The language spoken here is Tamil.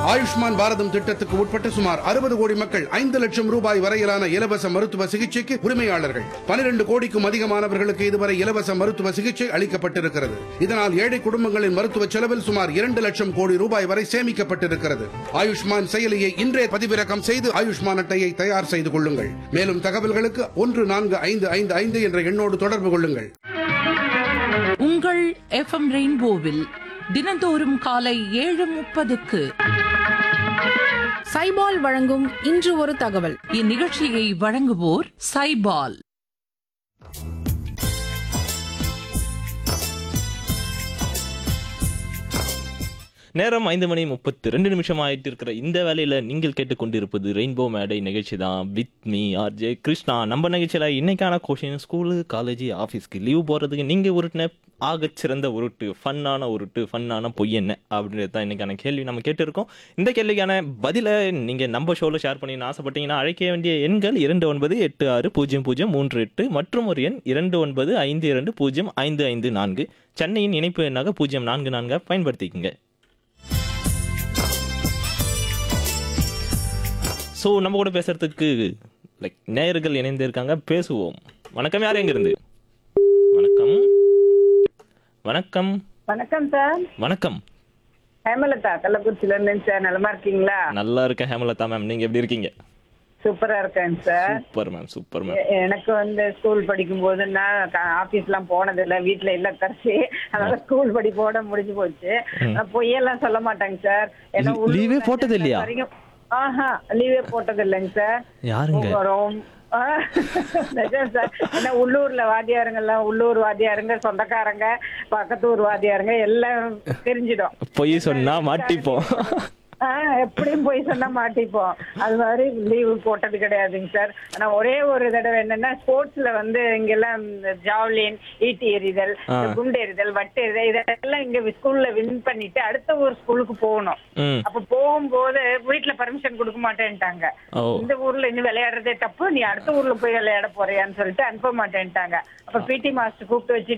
ஆயுஷ்மான் பாரதம் திட்டத்துக்கு உட்பட்ட சுமார் அறுபது கோடி மக்கள் ஐந்து லட்சம் ரூபாய் வரையிலான இலவச மருத்துவ சிகிச்சைக்கு உரிமையாளர்கள் பனிரெண்டு கோடிக்கும் அதிகமானவர்களுக்கு இதுவரை இலவச மருத்துவ சிகிச்சை அளிக்கப்பட்டிருக்கிறது இதனால் ஏழை குடும்பங்களின் மருத்துவ செலவில் சுமார் இரண்டு லட்சம் கோடி ரூபாய் வரை சேமிக்கப்பட்டிருக்கிறது ஆயுஷ்மான் செயலியை இன்றே பதிவிறக்கம் செய்து ஆயுஷ்மான் அட்டையை தயார் செய்து கொள்ளுங்கள் மேலும் தகவல்களுக்கு ஒன்று நான்கு ஐந்து ஐந்து ஐந்து என்ற எண்ணோடு தொடர்பு கொள்ளுங்கள் உங்கள் எஃப்எம் ரெயின்போவில் தினந்தோறும் காலை ஏழு முப்பதுக்கு சைபால் வழங்கும் இன்று ஒரு தகவல் இந்நிகழ்ச்சியை வழங்குவோர் சைபால் நேரம் ஐந்து மணி முப்பத்து ரெண்டு நிமிஷம் ஆயிட்டு இருக்கிற இந்த வேலையில நீங்கள் கேட்டுக்கொண்டிருப்பது ரெயின்போ மேடை நிகழ்ச்சி தான் வித் மீ ஆர்ஜே கிருஷ்ணா நம்ம நிகழ்ச்சியில இன்னைக்கான கொஷின் ஸ்கூலு காலேஜ் ஆஃபீஸ்க்கு லீவ் போறதுக்கு நீங்க உருட்டின ஆகச் சிறந்த உருட்டு ஃபன்னான உருட்டு ஃபன்னான பொய் என்ன அப்படின்றது தான் இன்னைக்கான கேள்வி நம்ம கேட்டிருக்கோம் இந்த கேள்விக்கான பதிலை நீங்க நம்ம ஷோல ஷேர் பண்ணி ஆசைப்பட்டீங்கன்னா அழைக்க வேண்டிய எண்கள் இரண்டு ஒன்பது எட்டு ஆறு பூஜ்ஜியம் பூஜ்ஜியம் மூன்று எட்டு மற்றும் ஒரு எண் இரண்டு ஒன்பது ஐந்து இரண்டு பூஜ்ஜியம் ஐந்து ஐந்து நான்கு சென்னையின் இணைப்பு எண்ணாக பூஜ்ஜியம் நான்கு நான்காக பயன்படுத்திக்கங்க ஸோ நம்ம கூட பேசுறதுக்கு லைக் நேயர்கள் இணைந்து இருக்காங்க பேசுவோம் வணக்கம் யார் எங்கிருந்து வணக்கம் வணக்கம் வணக்கம் சார் வணக்கம் ஹேமலதா கள்ளக்குறிச்சில இருந்து சார் நலமா இருக்கீங்களா நல்லா இருக்கேன் ஹேமலதா மேம் நீங்க எப்படி இருக்கீங்க சூப்பரா இருக்கேன் sir super ma'am super ma'am எ- எனக்கு வந்து ஸ்கூல் படிக்கும் போது நான் ஆபீஸ் எல்லாம் போனது இல்ல வீட்டுல இல்ல கரைச்சி அதனால ஸ்கூல் படிப்போட முடிஞ்சு போச்சு நான் பொய்யெல்லாம் சொல்ல மாட்டேங்க சார் ஏன்னா லீ- உள்ளூர்ல லீவே போட்டது இல்லையா? வரைக்கும் ஆஹா லீவே போட்டது இல்லைங்க சார் யாருங்க ரொம்ப- ஆ, நிஜம் சார் ஏன்னா உள்ளூர்ல வாத்தியாருங்க எல்லாம் உள்ளூர் வாத்தியாருங்க சொந்தக்காரங்க பக்கத்து ஊர் வாத்தியாருங்க எல்லாம் தெரிஞ்சிடும் பொய் சொன்னா மாட்டிப்போம் ஆஹ் எப்படியும் போய் சொன்னா மாட்டிப்போம் அது மாதிரி லீவு போட்டது கிடையாதுங்க சார் ஆனா ஒரே ஒரு தடவை என்னன்னா ஸ்போர்ட்ஸ்ல வந்து இங்கெல்லாம் இந்த ஜாவ்லின் ஈட்டி எறிதல் ஆ. இந்த குண்டு எறிதல் வட்டு எறிதல் இதெல்லாம் இங்க ஸ்கூல்ல வின் பண்ணிட்டு அடுத்த ஒரு ஸ்கூலுக்கு போகணும் ம் அப்ப போகும்போது வீட்டுல பர்மிஷன் கொடுக்க மாட்டேன்ட்டாங்க ஓ இந்த ஊர்ல இன்னும் விளையாடுறதே தப்பு நீ அடுத்த ஊர்ல போய் விளையாட போறியான்னு சொல்லிட்டு அனுப்ப மாட்டேன்ட்டாங்க அப்ப பிடி மாஸ்டர் கூப்பிட்டு வச்சு